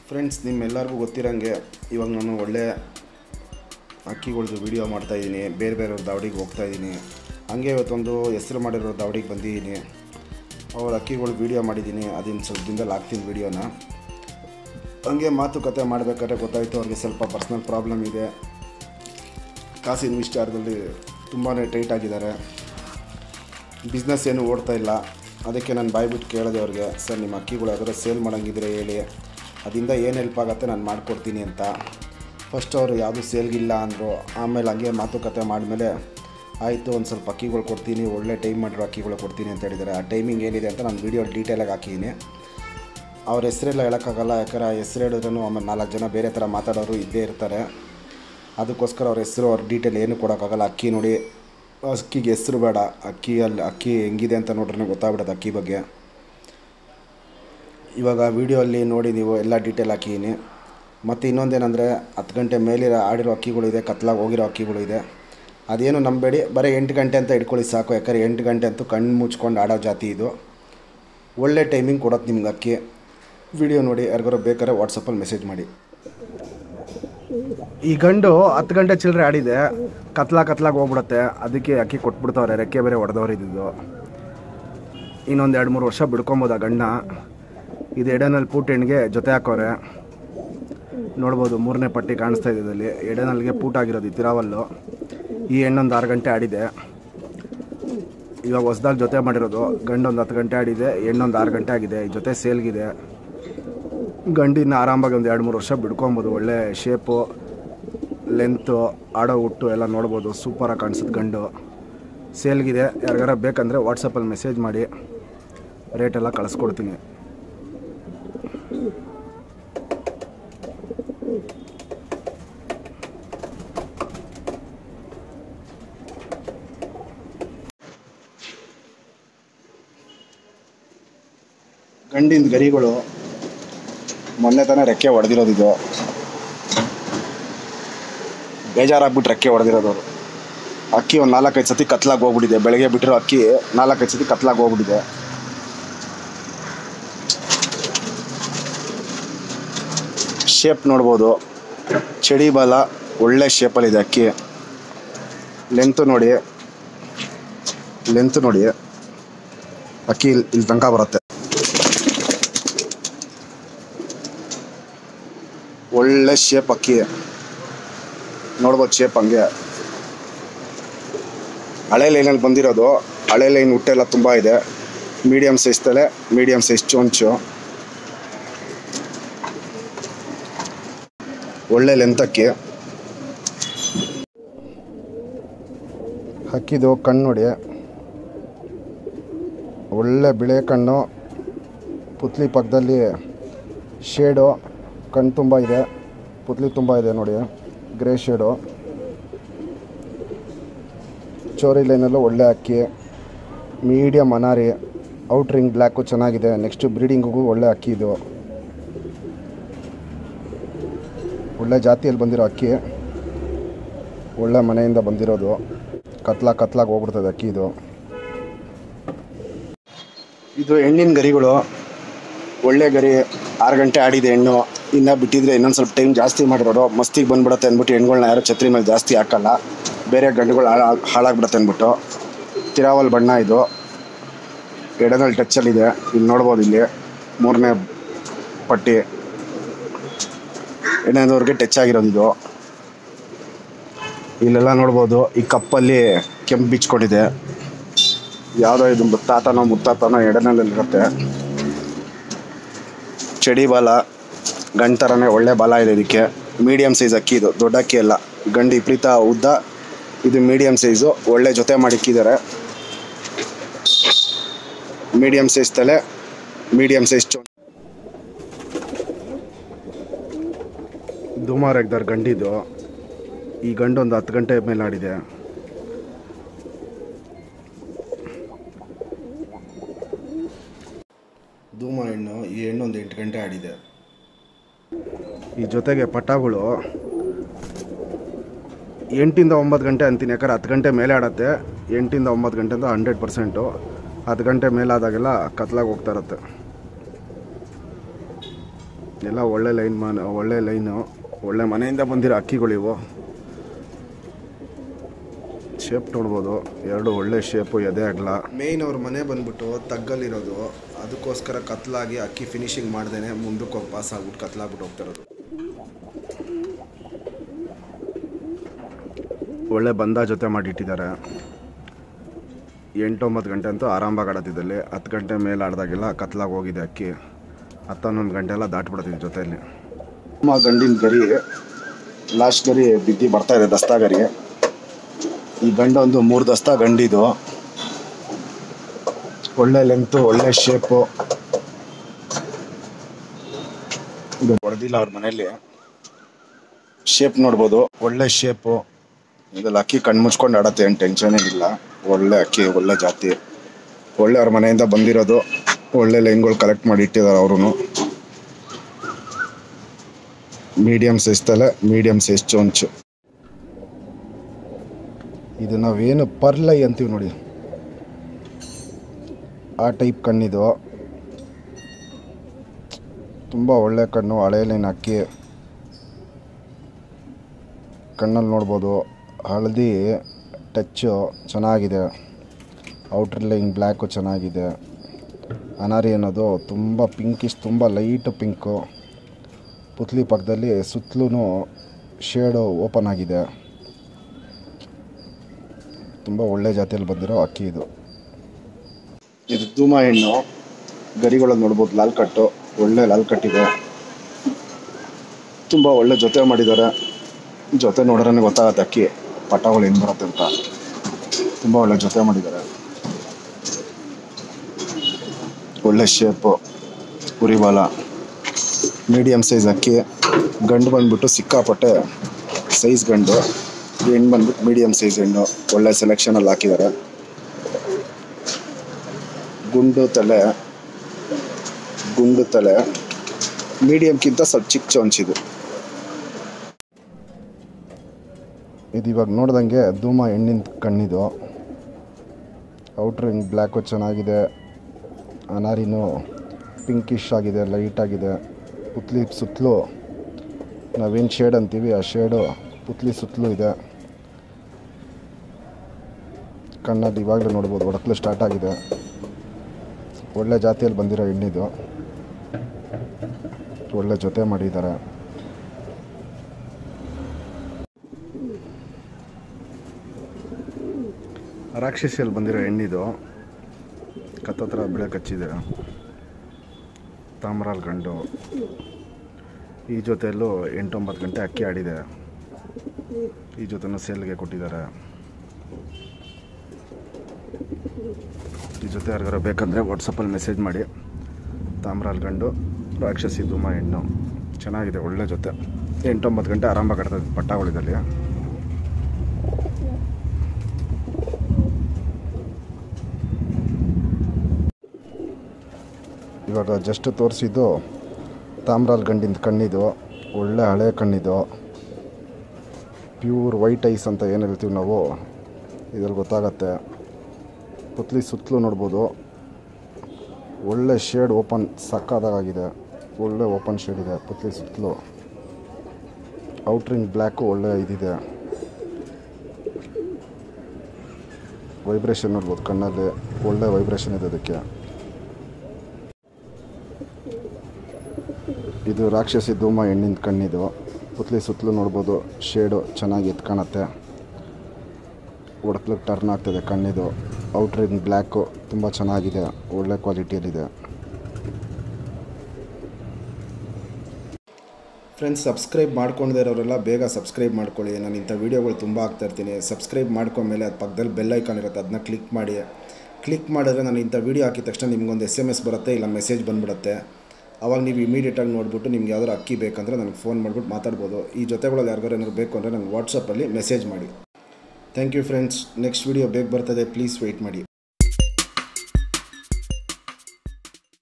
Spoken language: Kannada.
ಫ್ರೆಂಡ್ಸ್ ನಿಮ್ಮೆಲ್ಲರಿಗೂ ಗೊತ್ತಿರೋಂಗೆ ಇವಾಗ ನಾನು ಒಳ್ಳೆ ಅಕ್ಕಿಗಳ್ದು ವೀಡಿಯೋ ಮಾಡ್ತಾಯಿದ್ದೀನಿ ಬೇರೆ ಬೇರೆಯವ್ರ ದಾವಡಿಗೆ ಹೋಗ್ತಾಯಿದ್ದೀನಿ ಹಂಗೆ ಇವತ್ತೊಂದು ಹೆಸರು ಮಾಡಿರೋ ದಾವಡಿಗೆ ಬಂದಿದ್ದೀನಿ ಅವ್ರ ಅಕ್ಕಿಗಳು ವೀಡಿಯೋ ಮಾಡಿದ್ದೀನಿ ಅದಿನ್ನು ಸ್ವಲ್ಪ ದಿನದಲ್ಲಿ ಹಾಕ್ತೀನಿ ವೀಡಿಯೋನ ಹಂಗೆ ಮಾತುಕತೆ ಮಾಡಬೇಕಾದ್ರೆ ಗೊತ್ತಾಯಿತು ಅವ್ರಿಗೆ ಸ್ವಲ್ಪ ಪರ್ಸ್ನಲ್ ಪ್ರಾಬ್ಲಮ್ ಇದೆ ಕಾಸಿನ ವಿಚಾರದಲ್ಲಿ ತುಂಬಾ ಟೈಟ್ ಆಗಿದ್ದಾರೆ ಬಿಸ್ನೆಸ್ ಏನು ಓಡ್ತಾ ಇಲ್ಲ ಅದಕ್ಕೆ ನಾನು ಬಾಯ್ಬಿಟ್ಟು ಕೇಳಿದೆ ಅವ್ರಿಗೆ ಸರ್ ನಿಮ್ಮ ಅಕ್ಕಿಗಳು ಯಾವ್ದಾದ್ರು ಸೇಲ್ ಮಾಡೋಂಗಿದ್ರೆ ಹೇಳಿ ಅದರಿಂದ ಏನು ಹೆಲ್ಪ್ ಆಗುತ್ತೆ ನಾನು ಮಾಡಿಕೊಡ್ತೀನಿ ಅಂತ ಫಸ್ಟ್ ಅವರು ಯಾವುದು ಸೇಲ್ಗಿಲ್ಲ ಅಂದರು ಆಮೇಲೆ ಹಂಗೆ ಮಾತುಕತೆ ಮಾಡಿದ್ಮೇಲೆ ಆಯಿತು ಒಂದು ಸ್ವಲ್ಪ ಅಕ್ಕಿಗಳು ಕೊಡ್ತೀನಿ ಒಳ್ಳೆ ಟೈಮ್ ಮಾಡಿರೋ ಅಕ್ಕಿಗಳು ಕೊಡ್ತೀನಿ ಅಂತ ಹೇಳಿದ್ದಾರೆ ಆ ಟೈಮಿಂಗ್ ಏನಿದೆ ಅಂತ ನಾನು ವೀಡಿಯೋ ಡೀಟೇಲಾಗಿ ಹಾಕಿದ್ದೀನಿ ಅವ್ರ ಹೆಸರೆಲ್ಲ ಹೇಳೋಕ್ಕಾಗಲ್ಲ ಯಾಕಂದ್ರೆ ಆ ಹೆಸರು ಹೇಳಿದ್ರೂ ಆಮೇಲೆ ನಾಲ್ಕು ಜನ ಬೇರೆ ಥರ ಮಾತಾಡೋರು ಇದ್ದೇ ಇರ್ತಾರೆ ಅದಕ್ಕೋಸ್ಕರ ಅವ್ರ ಹೆಸರು ಅವ್ರ ಡೀಟೇಲ್ ಏನು ಕೊಡೋಕ್ಕಾಗಲ್ಲ ಅಕ್ಕಿ ನೋಡಿ ಅಕ್ಕಿಗೆ ಹೆಸರು ಬೇಡ ಅಕ್ಕಿಯಲ್ಲಿ ಅಕ್ಕಿ ಹೆಂಗಿದೆ ಅಂತ ನೋಡ್ರೆ ಗೊತ್ತಾಗ್ಬಿಡುತ್ತೆ ಅಕ್ಕಿ ಬಗ್ಗೆ ಇವಾಗ ವೀಡಿಯೋಲ್ಲಿ ನೋಡಿ ನೀವು ಎಲ್ಲ ಡೀಟೇಲ್ ಹಾಕಿದ್ದೀನಿ ಮತ್ತು ಇನ್ನೊಂದೇನೆಂದರೆ ಹತ್ತು ಗಂಟೆ ಮೇಲಿರೋ ಆಡಿರೋ ಅಕ್ಕಿಗಳು ಇದೆ ಕತ್ಲಾಗಿ ಹೋಗಿರೋ ಅಕ್ಕಿಗಳು ಇದೆ ಅದೇನು ನಂಬೇಡಿ ಬರೀ ಎಂಟು ಗಂಟೆ ಅಂತ ಇಟ್ಕೊಳ್ಳಿ ಸಾಕು ಯಾಕಂದ್ರೆ ಎಂಟು ಗಂಟೆ ಅಂತೂ ಕಣ್ಣು ಮುಚ್ಕೊಂಡು ಆಡೋ ಜಾತಿ ಇದು ಒಳ್ಳೆ ಟೈಮಿಂಗ್ ಕೊಡೋದು ನಿಮ್ಗೆ ಅಕ್ಕಿ ವಿಡಿಯೋ ನೋಡಿ ಯಾರಿಗಾರು ಬೇಕಾದ್ರೆ ವಾಟ್ಸಪ್ಪಲ್ಲಿ ಮೆಸೇಜ್ ಮಾಡಿ ಈ ಗಂಡು ಹತ್ತು ಗಂಟೆ ಚಿಲ್ಲರೆ ಆಡಿದೆ ಕತ್ಲ ಕತ್ಲಾಗಿ ಹೋಗ್ಬಿಡುತ್ತೆ ಅದಕ್ಕೆ ಅಕ್ಕಿ ಕೊಟ್ಬಿಡ್ತಾವ್ರೆ ರೆಕ್ಕೆ ಬೇರೆ ಹೊಡೆದವ್ರು ಇದ್ದಿದ್ದು ಇನ್ನೊಂದು ಎರಡು ಮೂರು ವರ್ಷ ಬಿಡ್ಕೊಬೋದು ಆ ಗಂಡ ಇದು ಎಡೆನಲ್ಲಿ ಪೂಟ್ ಹೆಣ್ಣಿಗೆ ಜೊತೆ ಹಾಕೋರೆ ನೋಡ್ಬೋದು ಮೂರನೇ ಪಟ್ಟಿ ಕಾಣಿಸ್ತಾ ಇದೆ ಇದರಲ್ಲಿ ಎಡೆನಲ್ಗೆ ಪೂಟ್ ಆಗಿರೋದು ಈ ತಿರಾವಲ್ಲು ಈ ಹೆಣ್ಣೊಂದು ಆರು ಗಂಟೆ ಆಡಿದೆ ಇವಾಗ ಹೊಸ್ದಾಗಿ ಜೊತೆ ಮಾಡಿರೋದು ಗಂಡೊಂದು ಹತ್ತು ಗಂಟೆ ಆಡಿದೆ ಹೆಣ್ಣೊಂದು ಆರು ಗಂಟೆ ಆಗಿದೆ ಈ ಜೊತೆ ಸೇಲ್ಗಿದೆ ಗಂಡಿನ ಆರಾಮಾಗಿ ಒಂದು ಎರಡು ಮೂರು ವರ್ಷ ಬಿಡ್ಕೊಬೋದು ಒಳ್ಳೆ ಶೇಪು ಲೆಂತು ಆಡೋ ಹುಟ್ಟು ಎಲ್ಲ ನೋಡ್ಬೋದು ಸೂಪರಾಗಿ ಕಾಣಿಸುತ್ತೆ ಗಂಡು ಸೇಲ್ಗಿದೆ ಯಾರಿಗಾರ ಬೇಕಂದರೆ ವಾಟ್ಸಪ್ಪಲ್ಲಿ ಮೆಸೇಜ್ ಮಾಡಿ ರೇಟೆಲ್ಲ ಕಳಿಸ್ಕೊಡ್ತೀನಿ ಗಂಡಿನ ಗರಿಗಳು ಮೊನ್ನೆ ತಾನೇ ರೆಕ್ಕೆ ಹೊಡೆದಿರೋದು ಇದು ಬೇಜಾರಾಗ್ಬಿಟ್ಟು ರೆಕ್ಕೆ ಹೊಡೆದಿರೋದು ಅವರು ಅಕ್ಕಿ ಒಂದು ನಾಲ್ಕೈದು ಸತಿ ಕತ್ಲಾಗಿ ಹೋಗ್ಬಿಟ್ಟಿದೆ ಬೆಳಗ್ಗೆ ಬಿಟ್ಟಿರೋ ಅಕ್ಕಿ ನಾಲ್ಕೈದು ಸತಿ ಕತ್ಲಾಗಿ ಹೋಗ್ಬಿಟ್ಟಿದೆ ಶೇಪ್ ನೋಡ್ಬೋದು ಚಡಿ ಬಾಲ ಒಳ್ಳೆ ಶೇಪಲ್ಲಿದೆ ಅಕ್ಕಿ ಲೆಂತು ನೋಡಿ ಲೆಂತ್ ನೋಡಿ ಅಕ್ಕಿ ಇಲ್ಲಿ ಇಲ್ಲಿ ತನಕ ಬರುತ್ತೆ ಒಳ್ಳೆ ಶೇಪ್ ಅಕ್ಕಿ ನೋಡ್ಬೋದು ಶೇಪ್ ಹಂಗೆ ಹಳೆ ಲೈನಲ್ಲಿ ಬಂದಿರೋದು ಹಳೆ ಲೈನ್ ಹುಟ್ಟೆಲ್ಲ ತುಂಬ ಇದೆ ಮೀಡಿಯಮ್ ಸೈಜ್ ತಲೆ ಮೀಡಿಯಮ್ ಸೈಜ್ ಚೊಂಚು ಒಳ್ಳೆ ಲೆಂತ್ ಅಕ್ಕಿ ಹಕ್ಕಿದು ಕಣ್ಣು ನೋಡಿ ಒಳ್ಳೆ ಬಿಳೆ ಕಣ್ಣು ಪುತ್ಲಿ ಪಕ್ಕದಲ್ಲಿ ಶೇಡು ಕಣ್ಣು ತುಂಬ ಇದೆ ಪುತ್ಲಿ ತುಂಬ ಇದೆ ನೋಡಿ ಗ್ರೇ ಶೇಡು ಚೋರಿ ಲೈನಲ್ಲೂ ಒಳ್ಳೆ ಅಕ್ಕಿ ಮೀಡಿಯಮ್ ಅನಾರಿ ಔಟ್ರಿಂಗ್ ಬ್ಲ್ಯಾಕು ಚೆನ್ನಾಗಿದೆ ನೆಕ್ಸ್ಟ್ ಬ್ರೀಡಿಂಗಿಗೂ ಒಳ್ಳೆ ಅಕ್ಕಿ ಇದು ಒಳ್ಳೆ ಜಾತಿಯಲ್ಲಿ ಬಂದಿರೋ ಅಕ್ಕಿ ಒಳ್ಳೆ ಮನೆಯಿಂದ ಬಂದಿರೋದು ಕತ್ಲ ಕತ್ಲಾಗಿ ಹೋಗ್ಬಿಡ್ತದೆ ಅಕ್ಕಿ ಇದು ಇದು ಹೆಣ್ಣಿನ ಗರಿಗಳು ಒಳ್ಳೆ ಗರಿ ಆರು ಗಂಟೆ ಆಡಿದೆ ಹೆಣ್ಣು ಇನ್ನು ಬಿಟ್ಟಿದ್ರೆ ಇನ್ನೊಂದು ಸ್ವಲ್ಪ ಟೈಮ್ ಜಾಸ್ತಿ ಮಾಡಿರೋರು ಮಸ್ತಿಗೆ ಬಂದ್ಬಿಡುತ್ತೆ ಅಂದ್ಬಿಟ್ಟು ಹೆಣ್ಗಳ್ನ ಯಾರು ಛತ್ರಿ ಮೇಲೆ ಜಾಸ್ತಿ ಹಾಕಲ್ಲ ಬೇರೆ ಗಂಡುಗಳು ಹಾಳಾ ಹಾಳಾಗ್ಬಿಡುತ್ತೆ ಅಂದ್ಬಿಟ್ಟು ತಿರಾವಲ್ ಬಣ್ಣ ಇದು ಎಡದಲ್ಲಿ ಟಚ್ಚಲ್ಲಿದೆ ಇಲ್ಲಿ ನೋಡ್ಬೋದು ಇಲ್ಲಿ ಮೂರನೇ ಪಟ್ಟಿ ಎಣ್ಣೆದವ್ರಿಗೆ ಟಚ್ ಆಗಿರೋದು ಇದು ಇಲ್ಲೆಲ್ಲ ನೋಡ್ಬೋದು ಈ ಕಪ್ಪಲ್ಲಿ ಕೆಂಪು ಬಿಚ್ಕೊಂಡಿದೆ ಯಾವುದೋ ಇದು ಮುತ್ತಾತನೋ ಮುತ್ತಾತನೋ ಎಡನಲ್ಲಿರುತ್ತೆ ಚಡಿ ಬಾಲ ಗಂಡು ಥರನೇ ಒಳ್ಳೆ ಬಾಲ ಇದೆ ಇದಕ್ಕೆ ಮೀಡಿಯಮ್ ಸೈಜ್ ಅಕ್ಕಿ ಇದು ದೊಡ್ಡ ಅಕ್ಕಿ ಅಲ್ಲ ಗಂಡು ವಿಪರೀತ ಉದ್ದ ಇದು ಮೀಡಿಯಮ್ ಸೈಜು ಒಳ್ಳೆ ಜೊತೆ ಮಾಡಿಕ್ಕಿದ್ದಾರೆ ಮೀಡಿಯಮ್ ಸೈಜ್ ತಲೆ ಮೀಡಿಯಮ್ ಸೈಜ್ ಚೊ ದುಮಾರ್ ಎಗ್ದಾರ್ ಗಂಡಿದು ಈ ಗಂಡು ಒಂದು ಹತ್ತು ಗಂಟೆ ಮೇಲೆ ಆಡಿದೆ ಧೂಮ ಹೆಣ್ಣು ಈ ಹೆಣ್ಣು ಒಂದು ಎಂಟು ಗಂಟೆ ಆಡಿದೆ ಈ ಜೊತೆಗೆ ಪಟಾಗಳು ಎಂಟಿಂದ ಒಂಬತ್ತು ಗಂಟೆ ಅಂತೀನಿ ಯಾಕಂದ್ರೆ ಹತ್ತು ಗಂಟೆ ಮೇಲೆ ಆಡತ್ತೆ ಎಂಟಿಂದ ಒಂಬತ್ತು ಗಂಟೆ ಅಂತ ಹಂಡ್ರೆಡ್ ಪರ್ಸೆಂಟು ಹತ್ತು ಗಂಟೆ ಮೇಲಾದಾಗೆಲ್ಲ ಕತ್ಲಾಗಿ ಹೋಗ್ತಾ ಇರುತ್ತೆ ಎಲ್ಲ ಒಳ್ಳೆ ಲೈನ್ ಮನ ಒಳ್ಳೆ ಲೈನು ಒಳ್ಳೆ ಮನೆಯಿಂದ ಬಂದಿರೋ ಅಕ್ಕಿಗಳಿವು ಶೇಪ್ ನೋಡ್ಬೋದು ಎರಡು ಒಳ್ಳೆ ಶೇಪು ಎದೆ ಆಗಲ್ಲ ಮೇಯ್ನ್ ಅವ್ರ ಮನೆ ಬಂದ್ಬಿಟ್ಟು ತಗ್ಗಲ್ಲಿರೋದು ಅದಕ್ಕೋಸ್ಕರ ಕತ್ಲಾಗಿ ಅಕ್ಕಿ ಫಿನಿಶಿಂಗ್ ಮಾಡ್ದೇನೆ ಮುಂದಕ್ಕೆ ಹೋಗಿ ಪಾಸ್ ಆಗ್ಬಿಟ್ಟು ಕತ್ಲಾಗ್ಬಿಟ್ಟು ಹೋಗ್ತಾ ಇರೋದು ಒಳ್ಳೆ ಬಂದ ಜೊತೆ ಮಾಡಿಟ್ಟಿದ್ದಾರೆ ಎಂಟೊಂಬತ್ತು ಗಂಟೆ ಅಂತೂ ಆರಾಮಾಗಿ ಆಡತ್ತಿದ್ದಲ್ಲಿ ಹತ್ತು ಗಂಟೆ ಮೇಲೆ ಆಡ್ದಾಗೆಲ್ಲ ಕತ್ಲಾಗಿ ಹೋಗಿದೆ ಅಕ್ಕಿ ಹತ್ತು ಹನ್ನೊಂದು ಗಂಟೆ ಎಲ್ಲ ದಾಟ್ಬಿಡ್ತಿದ್ದೆ ಜೊತೆಯಲ್ಲಿ ಗಂಡಿನ ಗರಿ ಲಾಸ್ಟ್ ಗರಿ ಬಿದ್ದಿ ಬರ್ತಾ ಇದೆ ದಸ್ತಾ ಗರಿ ಈ ಗಂಡ ಒಂದು ಮೂರು ದಸ್ತಾ ಗಂಡಿದು ಒಳ್ಳೆ ಲೆಂತು ಒಳ್ಳೆ ಶೇಪು ಇದು ಹೊಡೆದಿಲ್ಲ ಅವ್ರ ಮನೇಲಿ ಶೇಪ್ ನೋಡ್ಬೋದು ಒಳ್ಳೆ ಶೇಪು ಇದ್ರಲ್ಲಿ ಅಕ್ಕಿ ಕಣ್ಣು ಮುಚ್ಕೊಂಡು ಆಡತ್ತೆ ಏನು ಟೆನ್ಷನ್ ಏನಿಲ್ಲ ಒಳ್ಳೆ ಅಕ್ಕಿ ಒಳ್ಳೆ ಜಾತಿ ಒಳ್ಳೆ ಅವ್ರ ಮನೆಯಿಂದ ಬಂದಿರೋದು ಒಳ್ಳೆ ಲೈನ್ಗಳು ಕಲೆಕ್ಟ್ ಮಾಡಿ ಇಟ್ಟಿದ್ದಾರೆ ಅವರು ಮೀಡಿಯಮ್ ಸೈಜ್ ತಲೆ ಮೀಡಿಯಮ್ ಸೈಜ್ ಚೊಂಚು ಇದು ನಾವೇನು ಪರ್ಲೈ ಅಂತೀವಿ ನೋಡಿ ಆ ಟೈಪ್ ಕಣ್ಣಿದು ತುಂಬ ಒಳ್ಳೆ ಕಣ್ಣು ಹಳೆ ಲೈನ್ ಅಕ್ಕಿ ಕಣ್ಣಲ್ಲಿ ನೋಡ್ಬೋದು ಹಳದಿ ಟಚ್ಚು ಚೆನ್ನಾಗಿದೆ ಔಟ್ರ್ ಲೈನ್ ಬ್ಲ್ಯಾಕು ಚೆನ್ನಾಗಿದೆ ಅನಾರಿ ಅನ್ನೋದು ತುಂಬ ಪಿಂಕಿಶ್ ತುಂಬ ಲೈಟ್ ಪಿಂಕು ಪುತ್ಲಿ ಪಕ್ಕದಲ್ಲಿ ಸುತ್ತಲೂ ಶೇಡು ಓಪನ್ ಆಗಿದೆ ತುಂಬ ಒಳ್ಳೆ ಜಾತಿಯಲ್ಲಿ ಬಂದಿರೋ ಅಕ್ಕಿ ಇದು ಇದು ಧೂಮ ಹೆಣ್ಣು ಗರಿಗಳನ್ನು ನೋಡ್ಬೋದು ಲಾಲ್ ಕಟ್ಟು ಒಳ್ಳೆ ಲಾಲ್ ಕಟ್ಟಿದೆ ತುಂಬ ಒಳ್ಳೆ ಜೊತೆ ಮಾಡಿದ್ದಾರೆ ಜೊತೆ ನೋಡ್ರೆ ಗೊತ್ತಾಗತ್ತೆ ಅಕ್ಕಿ ಪಟಾಗಳು ಹೆಂಗೆ ಬರುತ್ತೆ ಅಂತ ತುಂಬ ಒಳ್ಳೆ ಜೊತೆ ಮಾಡಿದ್ದಾರೆ ಒಳ್ಳೆ ಶೇಪು ಉರಿಬಾಲ ಮೀಡಿಯಮ್ ಸೈಜ್ ಅಕ್ಕಿ ಗಂಡು ಬಂದ್ಬಿಟ್ಟು ಸಿಕ್ಕಾಪಟ್ಟೆ ಸೈಜ್ ಗಂಡು ಹೆಣ್ಣು ಬಂದ್ಬಿಟ್ಟು ಮೀಡಿಯಮ್ ಸೈಜ್ ಹೆಣ್ಣು ಒಳ್ಳೆ ಸೆಲೆಕ್ಷನಲ್ಲಿ ಹಾಕಿದ್ದಾರೆ ಗುಂಡು ತಲೆ ಗುಂಡು ತಲೆ ಮೀಡಿಯಮ್ಗಿಂತ ಸ್ವಲ್ಪ ಚಿಕ್ಕ ಚೊಂಚಿದು ಇದು ಇವಾಗ ನೋಡ್ದಂಗೆ ಧೂಮ ಹೆಣ್ಣಿನ ಕಣ್ಣಿದು ಔಟ್ರ್ ಹಿಂಗೆ ಬ್ಲ್ಯಾಕು ಚೆನ್ನಾಗಿದೆ ಅನಾರಿನೂ ಪಿಂಕಿಶ್ ಆಗಿದೆ ಲೈಟ್ ಆಗಿದೆ ಪುತ್ಲಿ ಸುತ್ತಲೂ ನಾವೇನು ಶೇಡ್ ಅಂತೀವಿ ಆ ಶೇಡು ಪುತ್ಲಿ ಸುತ್ತಲೂ ಇದೆ ಕಣ್ಣಲ್ಲಿ ಇವಾಗಲೇ ನೋಡ್ಬೋದು ಒಡಕಲು ಸ್ಟಾರ್ಟ್ ಆಗಿದೆ ಒಳ್ಳೆ ಜಾತಿಯಲ್ಲಿ ಬಂದಿರೋ ಹೆಣ್ಣಿದು ಒಳ್ಳೆ ಜೊತೆ ಮಾಡಿದ್ದಾರೆ ರಾಕ್ಷಸಿಯಲ್ಲಿ ಬಂದಿರೋ ಹೆಣ್ಣಿದು ಕತ್ತತ್ರ ಬೆಳೆ ಕಚ್ಚಿದೆ ತಾಮ್ರಾಲ್ ಗಂಡು ಈ ಜೊತೆಯಲ್ಲೂ ಎಂಟೊಂಬತ್ತು ಗಂಟೆ ಅಕ್ಕಿ ಆಡಿದೆ ಈ ಜೊತೆನೂ ಸೇಲ್ಗೆ ಕೊಟ್ಟಿದ್ದಾರೆ ಈ ಜೊತೆ ಯಾರಿಗಾರ ಬೇಕಂದರೆ ವಾಟ್ಸಪ್ಪಲ್ಲಿ ಮೆಸೇಜ್ ಮಾಡಿ ತಾಮ್ರಾಲ್ ಗಂಡು ರಾಕ್ಷಸಿ ಧೂಮ ಹೆಣ್ಣು ಚೆನ್ನಾಗಿದೆ ಒಳ್ಳೆ ಜೊತೆ ಎಂಟೊಂಬತ್ತು ಗಂಟೆ ಆರಾಮಾಗಿ ಆಡ್ತದೆ ಪಟ್ಟಾಗಳಿದಲ್ಲಿ ಇವಾಗ ಜಸ್ಟ್ ತೋರಿಸಿದ್ದು ತಾಮ್ರಾಲ್ ಗಂಡಿನ ಕಣ್ಣಿದು ಒಳ್ಳೆ ಹಳೆ ಕಣ್ಣಿದು ಪ್ಯೂರ್ ವೈಟ್ ಐಸ್ ಅಂತ ಏನು ಹೇಳ್ತೀವಿ ನಾವು ಇದ್ರಲ್ಲಿ ಗೊತ್ತಾಗತ್ತೆ ಪುತ್ಲಿ ಸುತ್ತಲೂ ನೋಡ್ಬೋದು ಒಳ್ಳೆ ಶೇಡ್ ಓಪನ್ ಸಕ್ಕದಾಗಿದೆ ಒಳ್ಳೆ ಓಪನ್ ಶೇಡ್ ಇದೆ ಪುತ್ಲಿ ಸುತ್ತಲೂ ಔಟ್ರಿಂಗ್ ಬ್ಲ್ಯಾಕು ಒಳ್ಳೆ ಇದಿದೆ ವೈಬ್ರೇಷನ್ ನೋಡ್ಬೋದು ಕಣ್ಣಲ್ಲಿ ಒಳ್ಳೆ ವೈಬ್ರೇಷನ್ ಇದೆ ಅದಕ್ಕೆ ಇದು ರಾಕ್ಷಸಿ ಧೂಮ ಹೆಣ್ಣಿನ ಕಣ್ಣಿದು ಪುತ್ಲಿ ಸುತ್ತಲೂ ನೋಡ್ಬೋದು ಶೇಡು ಚೆನ್ನಾಗಿ ಎತ್ಕೊಳತ್ತೆ ಒಡಕ್ಲಿಗೆ ಟರ್ನ್ ಆಗ್ತದೆ ಕಣ್ಣಿದು ಔಟ್ರಿನ್ ಬ್ಲ್ಯಾಕು ತುಂಬ ಚೆನ್ನಾಗಿದೆ ಒಳ್ಳೆ ಕ್ವಾಲಿಟಿಯಲ್ಲಿದೆ ಫ್ರೆಂಡ್ಸ್ ಸಬ್ಸ್ಕ್ರೈಬ್ ಮಾಡ್ಕೊಂಡೇ ಇರೋರೆಲ್ಲ ಬೇಗ ಸಬ್ಸ್ಕ್ರೈಬ್ ಮಾಡ್ಕೊಳ್ಳಿ ನಾನು ಇಂಥ ವೀಡಿಯೋಗಳು ತುಂಬ ಆಗ್ತಾ ಇರ್ತೀನಿ ಸಬ್ಸ್ಕ್ರೈಬ್ ಮಾಡ್ಕೊಂಡ್ಮೇಲೆ ಅದು ಪಕ್ಕದಲ್ಲಿ ಬೆಲ್ ಐಕಾನ್ ಇರುತ್ತೆ ಅದನ್ನ ಕ್ಲಿಕ್ ಮಾಡಿ ಕ್ಲಿಕ್ ಮಾಡಿದ್ರೆ ನಾನು ಇಂಥ ವೀಡಿಯೋ ಹಾಕಿದ ತಕ್ಷಣ ನಿಮ್ಗೊಂದು ಎಸ್ ಎಮ್ ಎಸ್ ಬರುತ್ತೆ ಇಲ್ಲ ಮೆಸೇಜ್ ಬಂದ್ಬಿಡುತ್ತೆ ಅವಾಗ ನೀವು ಇಮಿಡಿಯೇಟಾಗಿ ನೋಡಿಬಿಟ್ಟು ನಿಮ್ಗೆ ಯಾವ್ದಾರು ಅಕ್ಕಿ ಬೇಕಂದರೆ ನನಗೆ ಫೋನ್ ಮಾಡಿಬಿಟ್ಟು ಮಾತಾಡ್ಬೋದು ಈ ಜೊತೆಗಳಲ್ಲಿ ಯಾರಿಗಾರು ಏನಾದ್ರು ಬೇಕು ಅಂದರೆ ನನಗೆ ವಾಟ್ಸಪ್ಪಲ್ಲಿ ಮೆಸೇಜ್ ಮಾಡಿ thank you friends next video ಬೇಗ ಬರ್ತದೆ ಪ್ಲೀಸ್ ವೆಯ್ಟ್ ಮಾಡಿ